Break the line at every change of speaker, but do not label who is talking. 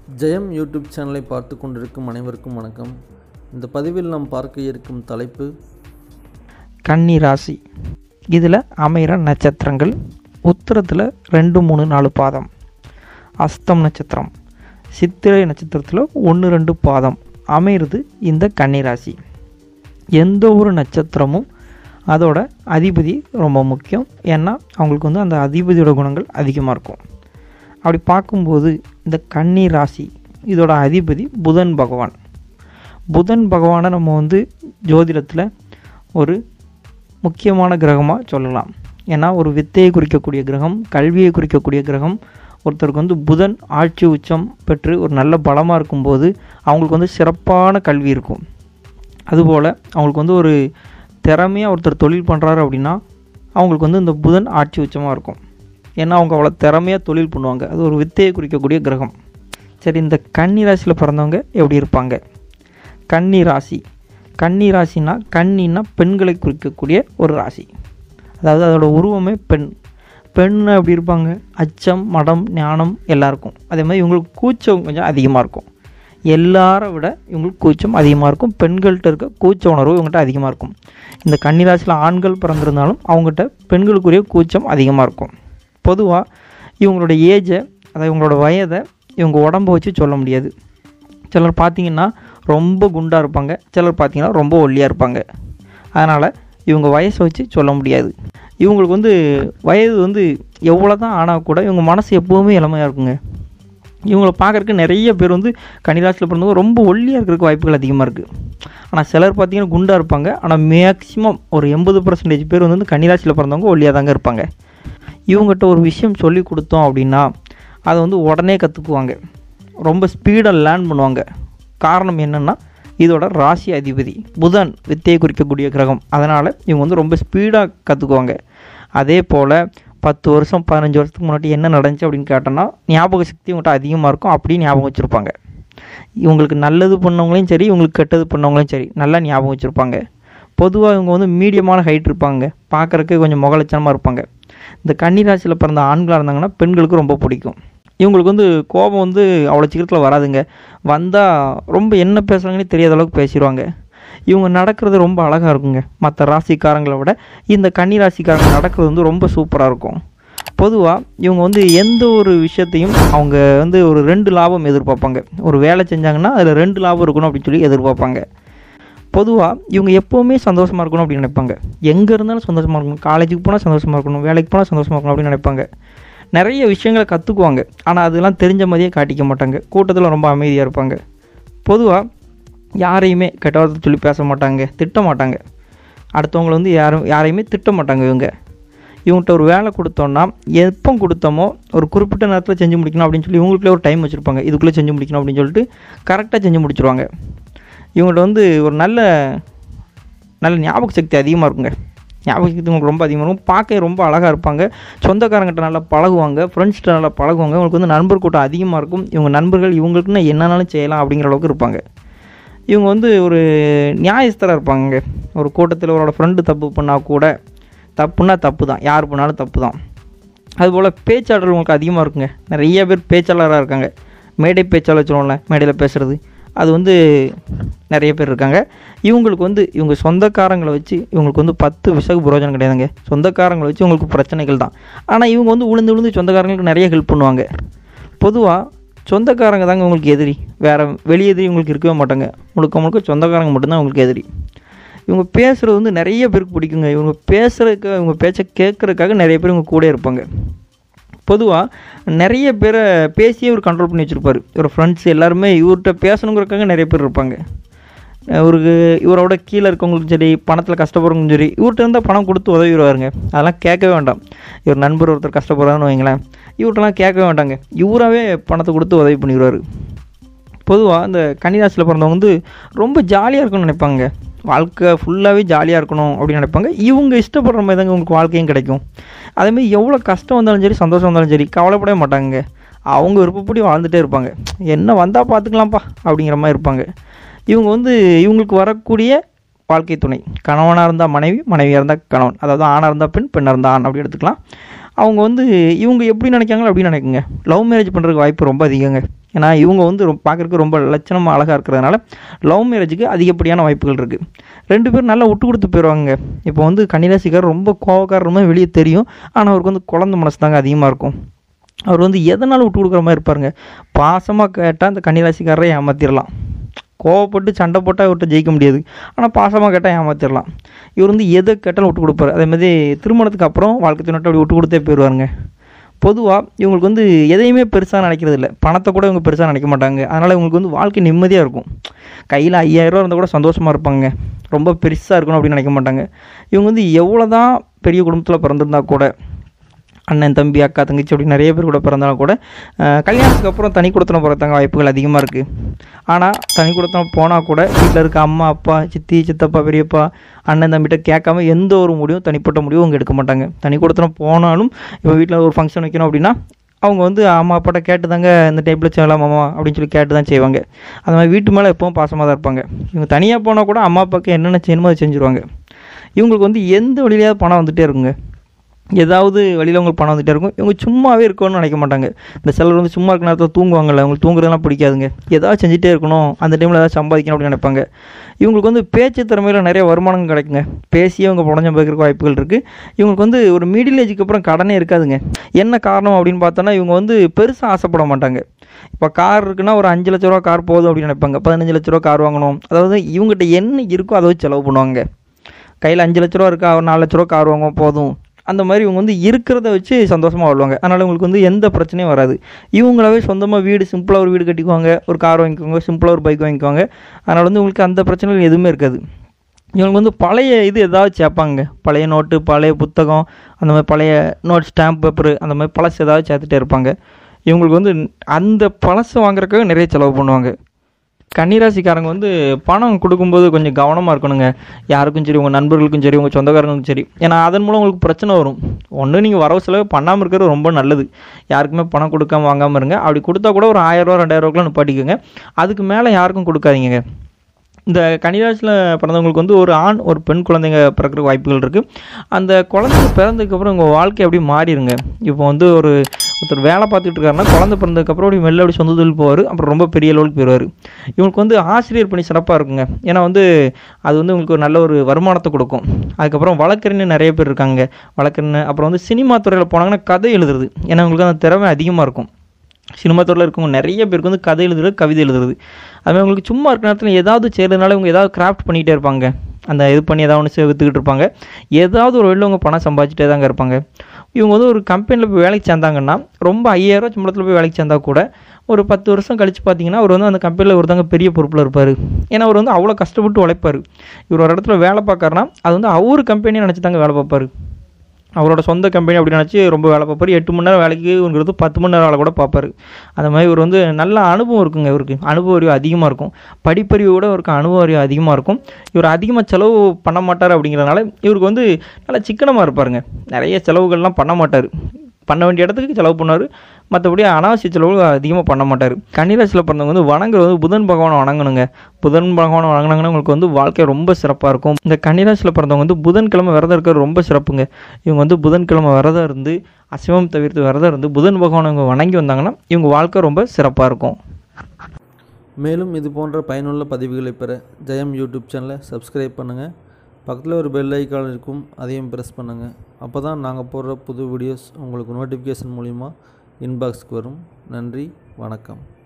ஜெயம் YouTube சேனலை பார்த்து கொண்டிருக்கும் அனைவருக்கும் வணக்கம் இந்த பதிவில் நாம் பார்க்க இருக்கும் தலைப்பு
கன்னி ராசி இதில் அமைகிற நட்சத்திரங்கள் உத்திரத்தில் ரெண்டு மூணு நாலு பாதம் அஸ்தம் நட்சத்திரம் சித்திரை நட்சத்திரத்தில் ஒன்று ரெண்டு பாதம் அமையிறது இந்த கன்னி ராசி எந்த ஒரு நட்சத்திரமும் அதோட அதிபதி ரொம்ப முக்கியம் ஏன்னா அவங்களுக்கு வந்து அந்த அதிபதியோட குணங்கள் அதிகமாக இருக்கும் அப்படி பார்க்கும்போது இந்த கன்னி ராசி இதோட அதிபதி புதன் பகவான் புதன் பகவானை நம்ம வந்து ஜோதிடத்தில் ஒரு முக்கியமான கிரகமாக சொல்லலாம் ஏன்னா ஒரு வித்தையை குறிக்கக்கூடிய கிரகம் கல்வியை குறிக்கக்கூடிய கிரகம் ஒருத்தருக்கு வந்து புதன் ஆட்சி உச்சம் பெற்று ஒரு நல்ல பலமாக இருக்கும்போது அவங்களுக்கு வந்து சிறப்பான கல்வி இருக்கும் அதுபோல் அவங்களுக்கு வந்து ஒரு திறமையாக ஒருத்தர் தொழில் பண்ணுறாரு அப்படின்னா அவங்களுக்கு வந்து இந்த புதன் ஆட்சி உச்சமாக இருக்கும் ஏன்னா அவங்க அவ்வளோ திறமையாக தொழில் பண்ணுவாங்க அது ஒரு வித்தையை குறிக்கக்கூடிய கிரகம் சரி இந்த கன்னி ராசியில் பிறந்தவங்க எப்படி இருப்பாங்க கன்னி ராசி கன்னி ராசினா கன்னின்னா பெண்களை குறிக்கக்கூடிய ஒரு ராசி அதாவது அதோட உருவமே பெண் பெண் எப்படி இருப்பாங்க அச்சம் மடம் ஞானம் எல்லாருக்கும் அதே மாதிரி இவங்களுக்கு கூச்சம் கொஞ்சம் அதிகமாக இருக்கும் எல்லாரை விட இவங்களுக்கு கூச்சம் அதிகமாக இருக்கும் பெண்கள்கிட்ட இருக்க கூச்ச உணர்வு இவங்ககிட்ட அதிகமாக இருக்கும் இந்த கன்னிராசியில் ஆண்கள் பிறந்திருந்தாலும் அவங்ககிட்ட பெண்களுக்குரிய கூச்சம் அதிகமாக இருக்கும் பொதுவாக இவங்களோட ஏஜை அதாவது இவங்களோட வயதை இவங்க உடம்ப வச்சு சொல்ல முடியாது சிலர் பார்த்தீங்கன்னா ரொம்ப குண்டாக இருப்பாங்க சிலர் பார்த்தீங்கன்னா ரொம்ப ஒல்லியாக இருப்பாங்க அதனால் இவங்க வயசை வச்சு சொல்ல முடியாது இவங்களுக்கு வந்து வயது வந்து எவ்வளோ தான் ஆனால் கூட இவங்க மனசு எப்போவுமே இளமையாக இருக்குங்க இவங்கள பார்க்குறக்கு நிறைய பேர் வந்து கன்னிராசியில் பிறந்தவங்க ரொம்ப ஒல்லியாக இருக்கிறதுக்கு வாய்ப்புகள் அதிகமாக இருக்குது ஆனால் சிலர் பார்த்தீங்கன்னா குண்டாக இருப்பாங்க ஆனால் மேக்ஸிமம் ஒரு எண்பது பர்சன்டேஜ் பேர் வந்து வந்து கன்னிராசியில் பிறந்தவங்க ஒல்லியாக தாங்க இருப்பாங்க இவங்ககிட்ட ஒரு விஷயம் சொல்லி கொடுத்தோம் அப்படின்னா அதை வந்து உடனே கற்றுக்குவாங்க ரொம்ப ஸ்பீடாக லேர்ன் பண்ணுவாங்க காரணம் என்னென்னா இதோட ராசி அதிபதி புதன் வித்தையை குறிக்கக்கூடிய கிரகம் அதனால் இவங்க வந்து ரொம்ப ஸ்பீடாக கற்றுக்குவாங்க அதே போல் பத்து வருஷம் பதினஞ்சு வருஷத்துக்கு முன்னாடி என்ன நடந்துச்சு அப்படின்னு கேட்டோன்னா ஞாபக சக்தி இவங்கள்ட்ட அதிகமாக இருக்கும் அப்படியே ஞாபகம் வச்சுருப்பாங்க இவங்களுக்கு நல்லது பண்ணவங்களையும் சரி இவங்களுக்கு கெட்டது பண்ணவங்களையும் சரி நல்லா ஞாபகம் வச்சுருப்பாங்க பொதுவாக இவங்க வந்து மீடியமான ஹைட் இருப்பாங்க பார்க்குறக்கு கொஞ்சம் முகலட்சணமாக இருப்பாங்க இந்த கன்னிராசியில் பிறந்த ஆண்களாக இருந்தாங்கன்னா பெண்களுக்கு ரொம்ப பிடிக்கும் இவங்களுக்கு வந்து கோபம் வந்து அவ்வளோ சீக்கிரத்தில் வராதுங்க வந்தால் ரொம்ப என்ன பேசுகிறாங்கன்னே தெரியாத அளவுக்கு பேசிடுவாங்க இவங்க நடக்கிறது ரொம்ப அழகாக இருக்குங்க மற்ற ராசிக்காரங்களை விட இந்த கன்னி ராசிக்காரங்க நடக்கிறது வந்து ரொம்ப சூப்பராக இருக்கும் பொதுவாக இவங்க வந்து எந்த ஒரு விஷயத்தையும் அவங்க வந்து ஒரு ரெண்டு லாபம் எதிர்பார்ப்பாங்க ஒரு வேலை செஞ்சாங்கன்னா அதில் ரெண்டு லாபம் இருக்கணும் அப்படின்னு சொல்லி எதிர்பார்ப்பாங்க பொதுவாக இவங்க எப்போவுமே சந்தோஷமாக இருக்கணும் அப்படின்னு நினைப்பாங்க எங்கே இருந்தாலும் சந்தோஷமாக இருக்கணும் காலேஜுக்கு போனால் சந்தோஷமாக இருக்கணும் வேலைக்கு போனால் சந்தோஷமாக இருக்கணும் அப்படின்னு நினைப்பாங்க நிறைய விஷயங்களை கற்றுக்குவாங்க ஆனால் அதெல்லாம் தெரிஞ்ச மாதிரியே காட்டிக்க மாட்டாங்க கூட்டத்தில் ரொம்ப அமைதியாக இருப்பாங்க பொதுவாக யாரையுமே கெட்ட வார்த்தை சொல்லி பேச மாட்டாங்க திட்ட மாட்டாங்க அடுத்தவங்களை வந்து யாரும் யாரையுமே திட்ட மாட்டாங்க இவங்க இவங்ககிட்ட ஒரு வேலை கொடுத்தோன்னா எப்போ கொடுத்தோமோ ஒரு குறிப்பிட்ட நேரத்தில் செஞ்சு முடிக்கணும் அப்படின்னு சொல்லி இவங்களுக்குள்ளே ஒரு டைம் வச்சுருப்பாங்க இதுக்குள்ளே செஞ்சு முடிக்கணும் அப்படின்னு சொல்லிட்டு கரெக்டாக செஞ்சு முடிச்சிருவாங்க இவங்கள்ட்ட வந்து ஒரு நல்ல நல்ல ஞாபக சக்தி அதிகமாக இருக்குங்க ஞாபக சக்தி உங்களுக்கு ரொம்ப அதிகமாக இருக்கும் பார்க்க ரொம்ப அழகாக இருப்பாங்க சொந்தக்காரங்கிட்ட நல்லா பழகுவாங்க ஃப்ரெண்ட்ஸ்கிட்ட நல்லா பழகுவாங்க இவங்களுக்கு வந்து நண்பர் கூட்டம் அதிகமாக இருக்கும் இவங்க நண்பர்கள் இவங்களுக்குன்னு என்னன்னாலும் செய்யலாம் அப்படிங்கிற அளவுக்கு இருப்பாங்க இவங்க வந்து ஒரு நியாயஸ்தராக இருப்பாங்க ஒரு கூட்டத்தில் அவரோட ஃப்ரெண்டு தப்பு பண்ணால் கூட தப்புனா தப்பு தான் யார் பண்ணாலும் தப்பு தான் அதுபோல் பேச்சாளர் உங்களுக்கு அதிகமாக இருக்குங்க நிறைய பேர் பேச்சாளராக இருக்காங்க மேடை பேச்சாளர் சொல்லுவோம்ல மேடையில் பேசுகிறது அது வந்து நிறைய பேர் இருக்காங்க இவங்களுக்கு வந்து இவங்க சொந்தக்காரங்களை வச்சு இவங்களுக்கு வந்து பத்து விசகு புரோஜனம் கிடையாதுங்க சொந்தக்காரங்களை வச்சு இவங்களுக்கு பிரச்சனைகள் தான் ஆனால் இவங்க வந்து உளுந்து உளுந்து சொந்தக்காரங்களுக்கு நிறைய ஹெல்ப் பண்ணுவாங்க பொதுவாக சொந்தக்காரங்க தாங்க உங்களுக்கு எதிரி வேறு வெளி எதிரி உங்களுக்கு இருக்கவே மாட்டாங்க முழுக்க முழுக்க சொந்தக்காரங்க மட்டும்தான் உங்களுக்கு எதிரி இவங்க பேசுகிறது வந்து நிறைய பேருக்கு பிடிக்குங்க இவங்க பேசுகிறதுக்கு இவங்க பேச்சை கேட்குறதுக்காக நிறைய பேர் இவங்க கூட இருப்பாங்க பொதுவாக நிறைய பேரை பேசியே இவர் கண்ட்ரோல் பண்ணி வச்சுருப்பார் இவர் ஃப்ரெண்ட்ஸ் எல்லாருமே இவர்கிட்ட பேசணுங்கிறக்காக நிறைய பேர் இருப்பாங்க இவருக்கு இவரோட கீழே இருக்கவங்களுக்கும் சரி பணத்தில் கஷ்டப்படுறவங்களும் சரி இவர்கிட்ட இருந்தால் பணம் கொடுத்து உதவிடுவாருங்க அதெல்லாம் கேட்கவே வேண்டாம் இவர் நண்பர் ஒருத்தர் கஷ்டப்படுறாருன்னு வைங்களேன் இவர்கிட்டலாம் கேட்கவே வேண்டாங்க இவராகவே பணத்தை கொடுத்து உதவி பண்ணிடுவார் பொதுவாக இந்த கன்னிராசியில் பிறந்தவங்க வந்து ரொம்ப ஜாலியாக இருக்கணும்னு நினைப்பாங்க வாழ்க்கை ஃபுல்லாகவே ஜாலியாக இருக்கணும் அப்படின்னு நினைப்பாங்க இவங்க இஷ்டப்படுற மாதிரி தாங்க உங்களுக்கு வாழ்க்கையும் கிடைக்கும் அதேமாதிரி எவ்வளோ கஷ்டம் வந்தாலும் சரி சந்தோஷம் வந்தாலும் சரி கவலைப்படவே மாட்டாங்க அவங்க விருப்பப்படி வாழ்ந்துகிட்டே இருப்பாங்க என்ன வந்தால் பார்த்துக்கலாம்ப்பா அப்படிங்கிற மாதிரி இருப்பாங்க இவங்க வந்து இவங்களுக்கு வரக்கூடிய வாழ்க்கை துணை கணவனாக இருந்தால் மனைவி மனைவியாக இருந்தால் கணவன் அதாவது ஆணாக இருந்தால் பெண் பெண்ணாக இருந்தால் ஆண் அப்படி எடுத்துக்கலாம் அவங்க வந்து இவங்க எப்படி நினைக்காங்களோ அப்படி நினைக்குங்க லவ் மேரேஜ் பண்ணுறதுக்கு வாய்ப்பு ரொம்ப அதிகங்க ஏன்னா இவங்க வந்து ரொம்ப பார்க்குறதுக்கு ரொம்ப லட்சணமாக அழகாக இருக்கிறதுனால லவ் மேரேஜுக்கு அதிகப்படியான வாய்ப்புகள் இருக்குது ரெண்டு பேரும் நல்லா விட்டு கொடுத்து போயிடுவாங்க இப்போ வந்து கன்னிராசிக்கார் ரொம்ப கோவக்காரமாக வெளியே தெரியும் ஆனால் அவருக்கு வந்து குழந்த மனசு தாங்க அதிகமாக இருக்கும் அவர் வந்து எதனாலும் விட்டு கொடுக்குற மாதிரி இருப்பாருங்க பாசமாக கேட்டால் அந்த கன்னிராசிக்காரரை ஏமாத்திடலாம் கோவப்பட்டு சண்டை போட்டால் இவர்கிட்ட ஜெயிக்க முடியாது ஆனால் பாசமாக கேட்டால் ஏமாத்திடலாம் இவர் வந்து எதை கேட்டாலும் விட்டு கொடுப்பாரு அதே மாதிரி திருமணத்துக்கு அப்புறம் வாழ்க்கை துணைட்டு அப்படி விட்டு கொடுத்தே போயிடுவாருங்க பொதுவாக இவங்களுக்கு வந்து எதையுமே பெருசாக நினைக்கிறது இல்லை பணத்தை கூட இவங்க பெருசாக நினைக்க மாட்டாங்க அதனால் இவங்களுக்கு வந்து வாழ்க்கை நிம்மதியாக இருக்கும் கையில் ஐயாயிரரூவா இருந்தால் கூட சந்தோஷமாக இருப்பாங்க ரொம்ப பெருசாக இருக்கணும் அப்படின்னு நினைக்க மாட்டாங்க இவங்க வந்து எவ்வளோ தான் பெரிய குடும்பத்தில் பிறந்திருந்தா கூட அண்ணன் தம்பி அக்கா தங்கச்சி அப்படி நிறைய பேர் கூட பிறந்தாலும் கூட அஹ், கல்யாணத்துக்கு அப்புறம் தனி கொடுத்தனம் பிறத்தாங்க வாய்ப்புகள் அதிகமாக இருக்குது ஆனால் தனி கொடுத்தனம் போனால் கூட வீட்டில் இருக்க அம்மா அப்பா சித்தி சித்தப்பா பெரியப்பா அண்ணன் தம்பிகிட்ட கேட்காம எந்த ஒரு முடிவும் தனிப்பட்ட முடிவும் அவங்க எடுக்க மாட்டாங்க தனி கொடுத்தனம் போனாலும் இப்போ வீட்டில் ஒரு ஃபங்க்ஷன் வைக்கணும் அப்படின்னா அவங்க வந்து அம்மா அப்பாட்ட கேட்டு தாங்க இந்த டைப்பில் செய்யலாம் மாமா அப்படின்னு சொல்லி கேட்டு தான் செய்வாங்க அந்த மாதிரி வீட்டு மேலே எப்பவும் பாசமாக தான் இருப்பாங்க இவங்க தனியாக போனால் கூட அம்மா அப்பாவுக்கு என்னென்ன செய்யணுமோ அதை செஞ்சுருவாங்க இவங்களுக்கு வந்து எந்த வழியிலையாவது பணம் வந்துகிட்டே இருக்குங்க ஏதாவது வழியில் உங்களுக்கு பணம் வந்துகிட்டே இருக்கும் இவங்க சும்மாவே இருக்கணும்னு நினைக்க மாட்டாங்க இந்த சிலர் வந்து சும்மா இருக்க நேரத்தில் தூங்குவாங்கல்ல அவங்களுக்கு தூங்குறதெல்லாம் பிடிக்காதுங்க ஏதாவது செஞ்சுட்டே இருக்கணும் அந்த டைமில் ஏதாவது சம்பாதிக்கணும் அப்படின்னு நினைப்பாங்க இவங்களுக்கு வந்து பேச்சு திறமையில் நிறைய வருமானம் கிடைக்குங்க பேசியே அவங்க புடஞ்ச பார்க்குறக்கு வாய்ப்புகள் இருக்குது இவங்களுக்கு வந்து ஒரு மிடில் ஏஜுக்கு அப்புறம் கடனே இருக்காதுங்க என்ன காரணம் அப்படின்னு பார்த்தோன்னா இவங்க வந்து பெருசாக ஆசைப்பட மாட்டாங்க இப்போ கார் இருக்குன்னா ஒரு அஞ்சு லட்ச ரூபா கார் போதும் அப்படின்னு நினைப்பாங்க பதினஞ்சு லட்ச ரூபா கார் வாங்கணும் அதாவது இவங்ககிட்ட என்ன இருக்கோ அதை வச்சு செலவு பண்ணுவாங்க கையில் அஞ்சு லட்ச ரூபா இருக்கா ஒரு நாலு லட்ச ரூபா கார் வாங்குவோம் போதும் அந்த மாதிரி இவங்க வந்து இருக்கிறத வச்சு சந்தோஷமாக வாழ்வாங்க அதனால் இவங்களுக்கு வந்து எந்த பிரச்சனையும் வராது இவங்களாவே சொந்தமாக வீடு சிம்பிளாக ஒரு வீடு கட்டிக்குவாங்க ஒரு கார் வாங்கிக்குவாங்க சிம்பிளாக ஒரு பைக் வாங்கிக்குவாங்க அதனால் வந்து உங்களுக்கு அந்த பிரச்சனைகள் எதுவுமே இருக்காது இவங்களுக்கு வந்து பழைய இது ஏதாவது சேர்ப்பாங்க பழைய நோட்டு பழைய புத்தகம் அந்த மாதிரி பழைய நோட் ஸ்டாம்ப் பேப்பர் அந்த மாதிரி பழசு ஏதாவது சேர்த்துட்டே இருப்பாங்க இவங்களுக்கு வந்து அந்த பழசை வாங்குறதுக்காக நிறைய செலவு பண்ணுவாங்க கன்னிராசிக்காரங்க வந்து பணம் கொடுக்கும்போது கொஞ்சம் கவனமாக இருக்கணுங்க யாருக்கும் சரி உங்கள் நண்பர்களுக்கும் சரி உங்கள் சொந்தக்காரங்களுக்கும் சரி ஏன்னா அதன் மூலம் உங்களுக்கு பிரச்சனை வரும் ஒன்று நீங்கள் வரவு செலவு பண்ணாமல் இருக்கிறது ரொம்ப நல்லது யாருக்குமே பணம் கொடுக்காம வாங்காமல் இருங்க அப்படி கொடுத்தா கூட ஒரு ஆயிரரூவா ரெண்டாயிரரூவாக்குலாம் நிப்பாட்டிக்கோங்க அதுக்கு மேலே யாருக்கும் கொடுக்காதீங்க இந்த கன்னிராசியில் பிறந்தவங்களுக்கு வந்து ஒரு ஆண் ஒரு பெண் குழந்தைங்க பிறக்கிறதுக்கு வாய்ப்புகள் இருக்குது அந்த குழந்தைங்க பிறந்ததுக்கப்புறம் உங்கள் வாழ்க்கை அப்படியே மாறிடுங்க இப்போ வந்து ஒரு ஒருத்தர் வேலை பார்த்துட்டு இருக்காருன்னா குழந்தை பிறந்ததுக்கப்புறம் அப்படி மெல்ல அப்படி சொந்த தொழில் போவார் அப்புறம் ரொம்ப பெரிய லெவலுக்கு போயிடுவார் இவங்களுக்கு வந்து ஆசிரியர் பணி சிறப்பாக இருக்குங்க ஏன்னா வந்து அது வந்து உங்களுக்கு ஒரு நல்ல ஒரு வருமானத்தை கொடுக்கும் அதுக்கப்புறம் வழக்கறிஞர் நிறைய பேர் இருக்காங்க வழக்கறிஞர் அப்புறம் வந்து சினிமா துறையில் போனாங்கன்னா கதை எழுதுறது ஏன்னா உங்களுக்கு அந்த திறமை அதிகமாக இருக்கும் சினிமா துறையில் இருக்கவங்க நிறைய பேருக்கு வந்து கதை எழுதுறது கவிதை எழுதுறது அதுமாதிரி உங்களுக்கு சும்மா இருக்கிற நேரத்தில் ஏதாவது செய்கிறதுனால இவங்க ஏதாவது கிராஃப்ட் பண்ணிகிட்டே இருப்பாங்க அந்த இது பண்ணி ஏதாவது ஒன்று விற்றுக்கிட்டு இருப்பாங்க ஏதாவது ஒரு வெளில அவங்க பணம் சம்பாதிச்சிட்டே தாங்க இருப்பாங்க இவங்க வந்து ஒரு கம்பெனியில் போய் வேலைக்கு சேர்ந்தாங்கன்னா ரொம்ப ஐயாயிரம் சம்பளத்தில் போய் வேலைக்கு சேர்ந்தா கூட ஒரு பத்து வருஷம் கழிச்சு பார்த்தீங்கன்னா அவர் வந்து அந்த கம்பெனியில் ஒருத்தங்க பெரிய பொறுப்பில் இருப்பார் ஏன்னா அவர் வந்து அவ்வளோ கஷ்டப்பட்டு உழைப்பார் இவர் ஒரு இடத்துல வேலை பார்க்கறனா அது வந்து அவர் கம்பெனியை நினச்சி தாங்க வேலை பார்ப்பாரு அவரோட சொந்த கம்பெனி அப்படி நினச்சி ரொம்ப வேலை பார்ப்பாரு எட்டு மணி நேரம் வேலைக்குங்கிறது பத்து மணி நேரம் வேலை கூட பார்ப்பாரு அந்த மாதிரி இவர் வந்து நல்ல அனுபவம் இருக்குங்க இவருக்கு அனுபவ அறிவு அதிகமாக இருக்கும் படிப்பறிவு கூட இவருக்கு அனுபவ அறிவு அதிகமாக இருக்கும் இவர் அதிகமாக செலவு பண்ண மாட்டார் அப்படிங்கிறதுனால இவருக்கு வந்து நல்லா சிக்கனமாக இருப்பாருங்க நிறைய செலவுகள்லாம் பண்ண மாட்டார் பண்ண வேண்டிய இடத்துக்கு செலவு பண்ணார் மற்றபடி அனாவசிய செலவு அதிகமாக பண்ண மாட்டார் கன்னிராசியில் பிறந்தவங்க வந்து வணங்குறது வந்து புதன் பகவானை வணங்கணுங்க புதன் பகவானை வணங்கினாங்கன்னா உங்களுக்கு வந்து வாழ்க்கை ரொம்ப சிறப்பாக இருக்கும் இந்த கன்னிராசியில் பிறந்தவங்க வந்து புதன்கிழமை விரதம் இருக்கிறது ரொம்ப சிறப்புங்க இவங்க வந்து புதன்கிழமை விரதம் இருந்து அசைவம் தவிர்த்து விரதம் இருந்து புதன் பகவானை இவங்க வணங்கி வந்தாங்கன்னா இவங்க வாழ்க்கை ரொம்ப சிறப்பாக இருக்கும்
மேலும் இது போன்ற பயனுள்ள பதிவுகளை பெற ஜெயம் யூடியூப் சேனலை சப்ஸ்கிரைப் பண்ணுங்கள் பக்கத்தில் ஒரு பெல் ஐக்கான் இருக்கும் அதையும் ப்ரெஸ் பண்ணுங்கள் அப்போ தான் நாங்கள் போடுற புது வீடியோஸ் உங்களுக்கு நோட்டிஃபிகேஷன் மூலிமா இன்பாக்ஸ்க்கு வரும் நன்றி வணக்கம்